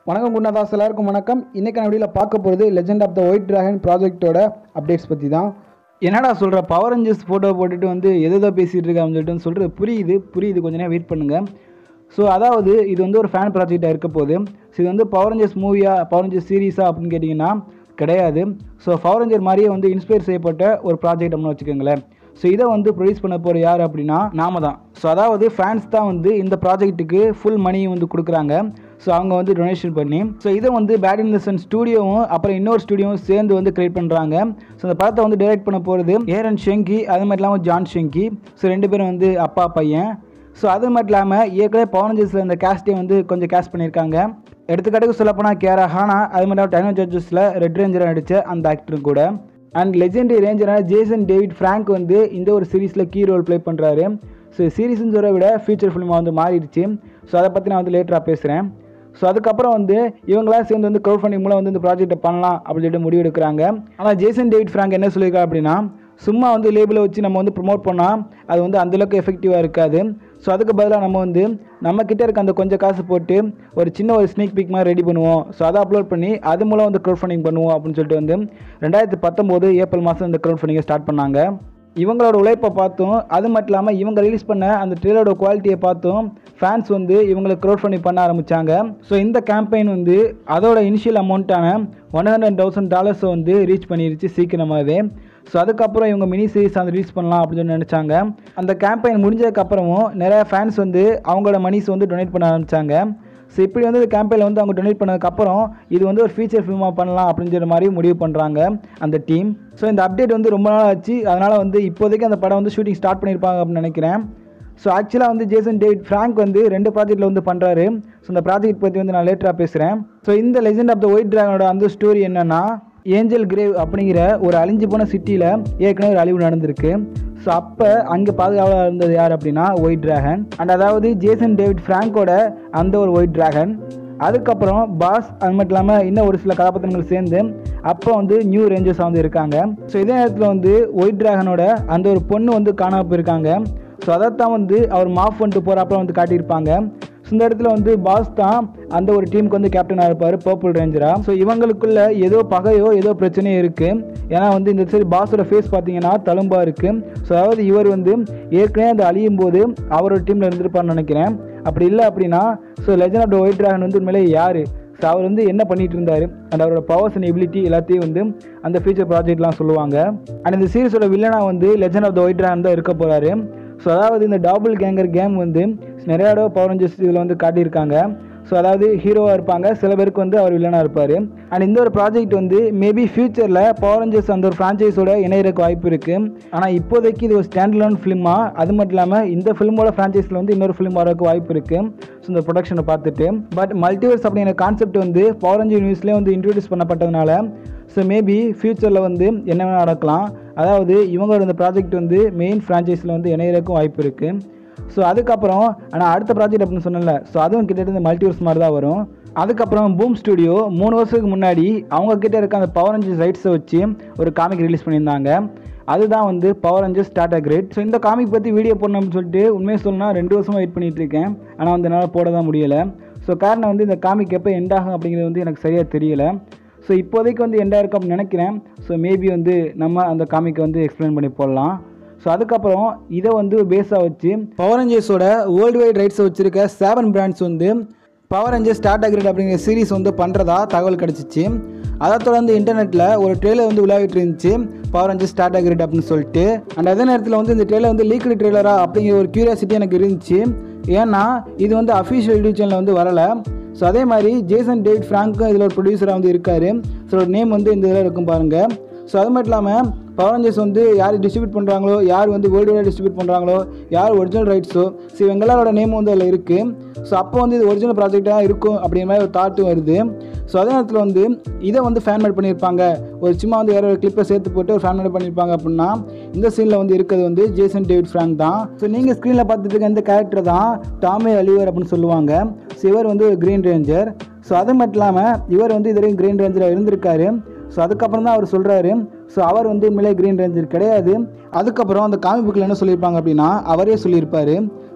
வணக்கம் குருநாதாஸ் எல்லாருக்கும் வணக்கம் இன்னைக்கு நான் வீடியோவில் பார்க்க போகிறது legend of the white dragon ப்ராஜெக்ட்டோட அப்டேட்ஸ் பற்றி தான் என்னடா சொல்கிற பவர் ரேஞ்சர்ஸ் ஃபோட்டோ போட்டுட்டு வந்து எதோ பேசிகிட்டு இருக்க அப்படின்னு சொல்லிட்டு சொல்கிறது புரியுது புரியுது கொஞ்ச நேரம் வெயிட் பண்ணுங்கள் ஸோ அதாவது இது வந்து ஒரு ஃபேன் ப்ராஜெக்டாக இருக்க போகுது ஸோ இது வந்து பவர் ரேஞ்சர்ஸ் மூவியா பவர் ரேஞ்சர்ஸ் சீரீஸா அப்படின்னு கேட்டிங்கன்னா கிடையாது ஸோ பவர் ரேஞ்சர் மாதிரியே வந்து இன்ஸ்பயர் செய்யப்பட்ட ஒரு ப்ராஜெக்ட் அப்படின்னு வச்சுக்கோங்களேன் ஸோ இதை வந்து ப்ரொடியூஸ் பண்ண போகிற யார் அப்படின்னா நாம தான் ஸோ அதாவது ஃபேன்ஸ் தான் வந்து இந்த ப்ராஜெக்ட்டுக்கு ஃபுல் மணியை வந்து கொடுக்குறாங்க ஸோ அவங்க வந்து டொனேஷன் பண்ணி ஸோ இதை வந்து பேட் இன் த சன் ஸ்டூடியோவும் அப்புறம் இன்னொரு ஸ்டூடியோவும் சேர்ந்து வந்து கிரியேட் பண்ணுறாங்க ஸோ அந்த படத்தை வந்து டைரக்ட் பண்ண போகிறது ஏரன் ஷெங்கி அது மட்டும் இல்லாமல் ஜான் ஷெங்கி ஸோ ரெண்டு பேரும் வந்து அப்பா பையன் ஸோ அது மட்டும் இல்லாமல் ஏற்கனவே பவனஜஸில் இந்த கேஸ்டே வந்து கொஞ்சம் கேஸ்ட் பண்ணியிருக்காங்க எடுத்துக்காட்டுக்கு சொல்லப்போனால் கேரா ஹானா அது மட்டும் இல்லாமல் டைனோ ஜட்ஜஸில் ரெட் ரேஞ்சரை நடித்த அந்த ஆக்டரும் கூட அண்ட் லெஜெண்டரி ரேஞ்சரான ஜேசன் டேவிட் ஃப்ராங்க் வந்து இந்த ஒரு சீரீஸில் கீ ரோல் ப்ளே பண்ணுறாரு ஸோ சீரீஸ்னு சொல்கிறத விட ஃபியூச்சர் ஃபிலிமாக வந்து மாறிடுச்சு ஸோ அதை பற்றி நான் வந்து லேட்டராக பேசுகிறேன் ஸோ அதுக்கப்புறம் வந்து இவங்களா சேர்ந்து வந்து க்ரௌட் ஃபண்டிங் மூலம் வந்து இந்த ப்ராஜெக்ட்டை பண்ணலாம் அப்படின்னு சொல்லிட்டு முடிவு எடுக்கிறாங்க ஆனால் ஜேசன் டேவிட் ஃப்ராங்க் என்ன சொல்லியிருக்காரு அப்படின்னா சும்மா வந்து லேபிளை வச்சு நம்ம வந்து ப்ரொமோட் பண்ணால் அது வந்து அந்தளவுக்கு எஃபெக்டிவாக இருக்காது ஸோ அதுக்கு பதிலாக நம்ம வந்து நம்ம கிட்ட இருக்க அந்த கொஞ்சம் காசு போட்டு ஒரு சின்ன ஒரு ஸ்னீக் பிக் மாதிரி ரெடி பண்ணுவோம் ஸோ அதை அப்லோட் பண்ணி அது மூலம் வந்து க்ரௌட் ஃபண்டிங் பண்ணுவோம் அப்படின்னு சொல்லிட்டு வந்து ரெண்டாயிரத்தி பத்தொம்போது ஏப்ரல் மாதம் இந்த க்ரௌட் ஃபண்டிங்கை ஸ்டார்ட் பண்ணாங்க இவங்களோட உழைப்பை பார்த்தும் அது மட்டும் இல்லாமல் இவங்க ரிலீஸ் பண்ண அந்த ட்ரெயிலரோட குவாலிட்டியை பார்த்தும் ஃபேன்ஸ் வந்து இவங்களுக்கு க்ரௌட் ஃபண்டிங் பண்ண ஆரம்பித்தாங்க ஸோ இந்த கேம்பெயின் வந்து அதோட இனிஷியல் அமௌண்ட்டான ஒன் ஹண்ட்ரட் தௌசண்ட் டாலர்ஸை வந்து ரீச் பண்ணிருச்சு சீக்கிரமாகவே ஸோ அதுக்கப்புறம் இவங்க மினி சீரிஸ் அந்த ரிலீஸ் பண்ணலாம் அப்படின்னு சொல்லி நினச்சாங்க அந்த கேம்பெயின் முடிஞ்சதுக்கப்புறமும் நிறைய ஃபேன்ஸ் வந்து அவங்களோட மணிஸ் வந்து டொனேட் பண்ண ஆரம்பித்தாங்க ஸோ இப்படி வந்து இந்த கேம்பெயினில் வந்து அவங்க டொனேட் பண்ணதுக்கப்புறம் இது வந்து ஒரு ஃபீச்சர் ஃபிலிமாக பண்ணலாம் அப்படிங்கிற மாதிரி முடிவு பண்ணுறாங்க அந்த டீம் ஸோ இந்த அப்டேட் வந்து ரொம்ப நாள் ஆச்சு அதனால் வந்து இப்போதைக்கு அந்த படம் வந்து ஷூட்டிங் ஸ்டார்ட் பண்ணியிருப்பாங்க அப்படின்னு நினைக்கிறேன் ஸோ ஆக்சுவலாக வந்து ஜேசன் டேவிட் ஃப்ராங்க் வந்து ரெண்டு ப்ராஜெக்ட்டில் வந்து பண்ணுறாரு ஸோ இந்த ப்ராஜெக்ட் பற்றி வந்து நான் லேட்டராக பேசுகிறேன் ஸோ இந்த லெஜெண்ட் ஆஃப் த ஒயிட் ட்ராகனோட அந்த ஸ்டோரி என்னென்னா ஏஞ்சல் கிரேவ் அப்படிங்கிற ஒரு அழிஞ்சு போன சிட்டியில் ஏற்கனவே ஒரு அழிவு நடந்திருக்கு ஸோ அப்போ அங்கே பாதுகாவலாக இருந்தது யார் அப்படின்னா ஒயிட் டிராகன் அண்ட் அதாவது ஜேசன் டேவிட் ஃப்ராங்கோட அந்த ஒரு ஒயிட் டிராகன் அதுக்கப்புறம் பாஸ் அது மட்டும் இல்லாமல் இன்னும் ஒரு சில கதாபாத்திரங்கள் சேர்ந்து அப்போ வந்து நியூ ரேஞ்சர்ஸ் வந்து இருக்காங்க ஸோ இதே நேரத்தில் வந்து ஒயிட் டிராகனோட அந்த ஒரு பொண்ணு வந்து காணாமல் போயிருக்காங்க ஸோ அதைத்தான் வந்து அவர் மாஃப் பண்ணிட்டு போகிறப்ப வந்து காட்டியிருப்பாங்க ஸோ இந்த இடத்துல வந்து பாஸ் தான் அந்த ஒரு டீமுக்கு வந்து கேப்டனாக இருப்பார் பர்பிள் ரேஞ்சரா ஸோ இவங்களுக்குள்ள ஏதோ பகையோ ஏதோ பிரச்சனையோ இருக்குது ஏன்னா வந்து இந்த சைடு பாஸோட ஃபேஸ் பார்த்தீங்கன்னா தழும்பாக இருக்குது ஸோ அதாவது இவர் வந்து ஏற்கனவே அந்த அழியும் போது அவரோட டீமில் இருந்திருப்பார்னு நினைக்கிறேன் அப்படி இல்லை அப்படின்னா so legend of the white dragon வந்து உண்மையிலே யார் ஸோ அவர் வந்து என்ன பண்ணிட்டு இருந்தார் அண்ட் அவரோட பவர்ஸ் அண்ட் எபிலிட்டி எல்லாத்தையும் வந்து அந்த ஃபியூச்சர் ப்ராஜெக்ட்லாம் சொல்லுவாங்க அண்ட் இந்த சீரிஸோட வில்லனாக வந்து legend of the white dragon தான் இருக்க போகிறாரு ஸோ அதாவது இந்த டாபிள் கேங்கர் கேம் வந்து நிறையா தடவை பவர் ரேஞ்சர்ஸ் இதில் வந்து காட்டியிருக்காங்க ஸோ அதாவது ஹீரோவாக இருப்பாங்க சில பேருக்கு வந்து அவர் வில்லனாக இருப்பார் அண்ட் இந்த ஒரு ப்ராஜெக்ட் வந்து மேபி ஃபியூச்சரில் பவர் ரேஞ்சர்ஸ் அந்த ஒரு ஃப்ரான்ச்சைஸோட இணையறக்கு வாய்ப்பு இருக்குது ஆனால் இப்போதைக்கு இது ஒரு ஸ்டாண்ட் லோன் ஃபிலிமாக அது மட்டும் இல்லாமல் இந்த ஃபிலிமோட ஃப்ரான்ச்சைஸில் வந்து இன்னொரு ஃபிலிம் வரக்கு வாய்ப்பு இருக்குது ஸோ இந்த ப்ரொடக்ஷனை பார்த்துட்டு பட் மல்டிவர்ஸ் அப்படிங்கிற கான்செப்ட் வந்து பவர் ரேஞ்சர் நியூஸ்லேயே வந்து இன்ட்ரடியூஸ் பண்ணப்பட்டதுனால ஸோ மேபி ஃப்யூச்சரில் வந்து என்ன வேணால் நடக்கலாம் அதாவது இவங்களோட இந்த ப்ராஜெக்ட் வந்து மெயின் ஃப்ரான்ச்சைஸில் வந்து இணையறக்கும் வாய்ப்பு இருக்குது ஸோ அதுக்கப்புறம் ஆனால் அடுத்த ப்ராஜெக்ட் அப்படின்னு சொன்னல ஸோ அதுவும் கிட்டத்தட்ட மல்டிவர்ஸ் மாதிரி தான் வரும் அதுக்கப்புறம் பூம் ஸ்டுடியோ மூணு வருஷத்துக்கு முன்னாடி அவங்க கிட்ட இருக்க அந்த பவர் ரேஞ்சர்ஸ் ரைட்ஸை வச்சு ஒரு காமிக் ரிலீஸ் பண்ணியிருந்தாங்க அதுதான் வந்து power rangers data great so இந்த காமிக் பற்றி வீடியோ போடணும்னு சொல்லிட்டு உண்மையை சொல்லணும்னா ரெண்டு வருஷமாக வெயிட் பண்ணிட்டு இருக்கேன் ஆனால் வந்து என்னால் போட தான் முடியலை ஸோ காரணம் வந்து இந்த காமிக் எப்போ எண்ட் ஆகும் அப்படிங்கிறது வந்து எனக்கு சரியாக தெரியலை ஸோ இப்போதைக்கு வந்து எண்டாக இருக்கும் அப்படின்னு நினைக்கிறேன் ஸோ மேபி வந்து நம்ம அந்த காமிக்கை வந்து எக்ஸ்பிளைன் பண்ணி போடலாம் ஸோ அதுக்கப்புறம் இதை வந்து பேஸாக வச்சு பவர் ரேஞ்சர்ஸோட வேர்ல்டு வைட் ரைட்ஸை வச்சுருக்க செவன் பிராண்ட்ஸ் வந்து பவர் ரேஞ்சர்ஸ் டாடா கிரேட் அப்படிங்கிற சீரிஸ் வந்து பண்ணுறதா தகவல் கிடச்சிச்சு அதை தொடர்ந்து இன்டர்நெட்டில் ஒரு ட்ரெயிலர் வந்து விளையாடிட்டு இருந்துச்சு பவர் ரேஞ்சர்ஸ் டாடா கிரேட் அப்படின்னு சொல்லிட்டு அண்ட் அதே நேரத்தில் வந்து இந்த ட்ரெயிலர் வந்து லீக்டு ட்ரெயிலரா அப்படிங்கிற ஒரு கியூரியாசிட்டி எனக்கு இருந்துச்சு ஏன்னா இது வந்து அஃபிஷியல் யூடியூப் சேனலில் வந்து வரலை ஸோ அதே மாதிரி ஜேசன் டேவிட் ஃப்ராங்க்கும் இதில் ஒரு ப்ரொடியூசராக வந்து இருக்கார் ஸோ நேம் வந்து இந்த இதில் இருக்கும் பாருங்கள் ஸோ அது மட்டும் இல்லாமல் பவர் ரேஞ்சர்ஸ் வந்து யார் டிஸ்ட்ரிபியூட் பண்ணுறாங்களோ யார் வந்து வேர்ல்டு வைட் டிஸ்ட்ரிபியூட் பண்ணுறாங்களோ யார் ஒரிஜினல் ரைட்ஸோ ஸோ இவங்க எல்லாரோட நேம் வந்து அதில் இருக்குது ஸோ அப்போ வந்து இது ஒரிஜினல் ப்ராஜெக்டாக இருக்கும் அப்படிங்கிற மாதிரி ஒரு தாட்டும் வருது ஸோ அதே நேரத்தில் வந்து இதை வந்து ஃபேன் மேட் பண்ணியிருப்பாங்க ஒரு சும்மா வந்து வேறு ஒரு கிளிப்பை சேர்த்து போட்டு ஒரு ஃபேன் மேட் பண்ணியிருப்பாங்க அப்படின்னா இந்த சீனில் வந்து இருக்கிறது வந்து ஜேசன் டேவிட் ஃப்ராங்க் தான் ஸோ நீங்கள் ஸ்க்ரீனில் பார்த்துட்டு இருக்க இந்த கேரக்டர் தான் டாமே அலிவர் அப்படின்னு சொல்லுவாங்க ஸோ இவர் வந்து ஒரு க்ரீன் ரேஞ்சர் ஸோ அது மட்டும் இல்லாமல் இவர் வந்து இது வரைக்கும் க்ரீன் ரேஞ்சராக இருந்திருக்காரு ஸோ அதுக்கப்புறம் தான் அவர் சொல்கிறாரு ஸோ அவர் வந்து உண்மையிலே க்ரீன் ரேஞ்சர் கிடையாது அதுக்கப்புறம் அந்த காமிக் புக்கில் என்ன சொல்லியிருப்பாங்க அப்படின்னா அவரே சொல்லியிருப்பாரு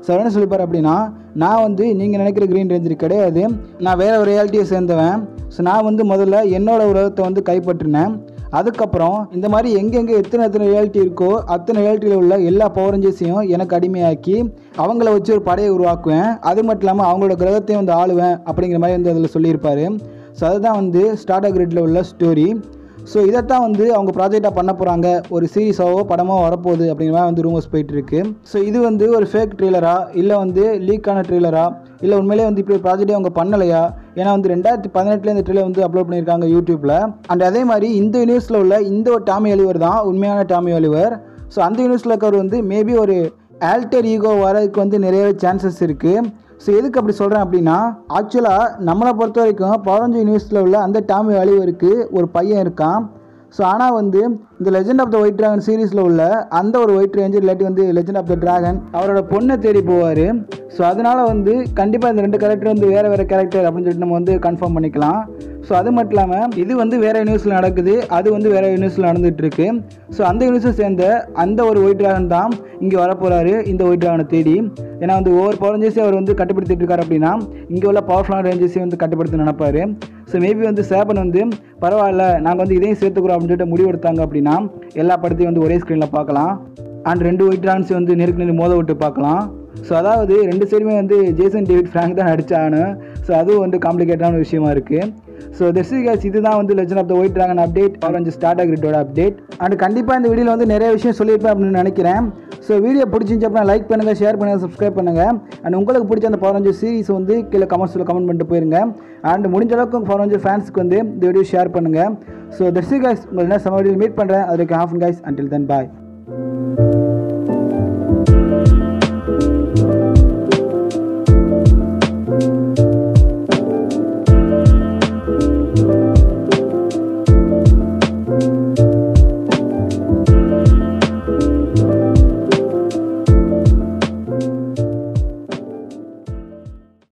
ஸோ அவர் என்ன சொல்லிப்பார் அப்படின்னா நான் வந்து நீங்கள் நினைக்கிற க்ரீன் ரேஞ்சர் கிடையாது நான் வேற ஒரு ரியாலிட்டியை சேர்ந்தவன் ஸோ நான் வந்து முதல்ல என்னோட உலகத்தை வந்து கைப்பற்றினேன் அதுக்கப்புறம் இந்த மாதிரி எங்கெங்கே எத்தனை எத்தனை ரியாலிட்டி இருக்கோ அத்தனை ரியாலிட்டியில் உள்ள எல்லா பவர் ரேஞ்சர்ஸையும் எனக்கு அடிமையாக்கி அவங்கள வச்சு ஒரு படையை உருவாக்குவேன் அது மட்டும் இல்லாமல் அவங்களோட கிரகத்தையும் வந்து ஆளுவேன் அப்படிங்கிற மாதிரி வந்து அதில் சொல்லியிருப்பாரு ஸோ அதுதான் வந்து ஸ்டார்டர் கிரிட்டில் உள்ள ஸ்டோரி ஸோ இதைத்தான் வந்து அவங்க ப்ராஜெக்டாக பண்ண போகிறாங்க ஒரு சீரிஸாவோ படமோ வரப்போகுது அப்படிங்கிற மாதிரி வந்து ரூமர்ஸ் போயிட்டு இருக்கு ஸோ இது வந்து ஒரு ஃபேக் ட்ரெய்லரா இல்லை வந்து லீக்கான ட்ரெய்லரா இல்லை உண்மையிலே வந்து இப்படி ஒரு ப்ராஜெக்டே அவங்க பண்ணலையா ஏன்னா வந்து ரெண்டாயிரத்தி பதினெட்டுல இந்த ட்ரெயிலர் வந்து அப்லோட் பண்ணியிருக்காங்க யூடியூப்பில் அண்ட் அதே மாதிரி இந்த யூனிவர்ஸில் உள்ள இந்த ஒரு டாமி ஒலிவர் தான் உண்மையான டாமி ஒலிவர் ஸோ அந்த யூனிவர்ஸில் இருக்கவர் வந்து மேபி ஒரு ஆல்டர் ஈகோ வரதுக்கு வந்து நிறையவே சான்சஸ் இருக்குது ஸோ எதுக்கு அப்படி சொல்கிறேன் அப்படின்னா ஆக்சுவலாக நம்மளை பொறுத்த வரைக்கும் பதினஞ்சு யூனிவர்ஸில் உள்ள அந்த டாமி அழிவருக்கு ஒரு பையன் இருக்கான் ஸோ ஆனால் வந்து இந்த legend of the white dragon சீரீஸில் உள்ள அந்த ஒரு ஒயிட் ரேஞ்சர் இல்லாட்டி வந்து லெஜெண்ட் ஆஃப் த டிராகன் அவரோட பொண்ணை தேடி போவார் ஸோ அதனால வந்து கண்டிப்பாக இந்த ரெண்டு கேரக்டர் வந்து வேறு வேறு கேரக்டர் அப்படின்னு சொல்லிட்டு நம்ம வந்து கன்ஃபார்ம் பண்ணிக்கலாம் ஸோ அது மட்டும் இல்லாமல் இது வந்து வேறு யூனிவர்ஸில் நடக்குது அது வந்து வேறு யூனிவர்ஸில் நடந்துட்டு இருக்கு ஸோ அந்த யூனிவர்ஸை சேர்ந்த அந்த ஒரு ஒயிட் டிராகன் தான் இங்கே வரப்போகிறாரு இந்த ஒயிட் டிராகனை தேடி ஏன்னா வந்து ஒவ்வொரு பவர் ரேஞ்சர்ஸையும் அவர் வந்து கட்டுப்படுத்திட்டு இருக்காரு அப்படின்னா இங்கே உள்ள பவர்ஃபுல்லான ரேஞ்சர்ஸையும் வந்து கட்டுப்படுத்த நினைப்பாரு ஸோ மேபி வந்து சேபன் வந்து பரவாயில்ல நாங்கள் வந்து இதையும் சேர்த்துக்கிறோம் அப்படின்னு சொல்லிட்டு முடிவு எடுத்தாங்க அப்படின்னா எல்லா படத்தையும் வந்து ஒரே ஸ்க்ரீனில் பார்க்கலாம் அண்ட் ரெண்டு ஒயிட் டிராகன்ஸையும் வந்து நெருக்கு நெருக்கு மோத விட்டு பார்க்கலாம் ஸோ அதாவது ரெண்டு சைடுமே வந்து ஜேசன் டேவிட் ஃப்ராங்க் தான் நடிச்சானு ஸோ அதுவும் வந்து காம்ப்ளிகேட்டான விஷயமா இருக்குது ஸோ திஸ் கேஸ் இதுதான் வந்து legend of the white dragon update orange start கிரிட்டோட அப்டேட் அண்ட் கண்டிப்பாக இந்த வீடியோவில் வந்து நிறைய விஷயம் சொல்லியிருப்பேன் அப்படின்னு நினைக்கிறேன் ஸோ வீடியோ பிடிச்சிருந்துச்சு அப்படின்னா லைக் பண்ணுங்கள் ஷேர் பண்ணுங்கள் சப்ஸ்கிரைப் பண்ணுங்கள் அண்ட் உங்களுக்கு பிடிச்ச அந்த பதினஞ்சு சீரிஸ் வந்து கீழே கமெண்ட்ஸில் கமெண்ட் பண்ணிட்டு போயிருங்க அண்ட் முடிஞ்ச அளவுக்கு பதினஞ்சு ஃபேன்ஸ்க்கு வந்து இந்த வீடியோ ஷேர் பண்ணுங்கள் ஸோ தட்ஸ் கேஸ் உங்களை என்ன சம வீடியோ மீட் பண்ணுறேன் அதுக்கு ஹாஃப் கைஸ் அண்டில் தென் பாய்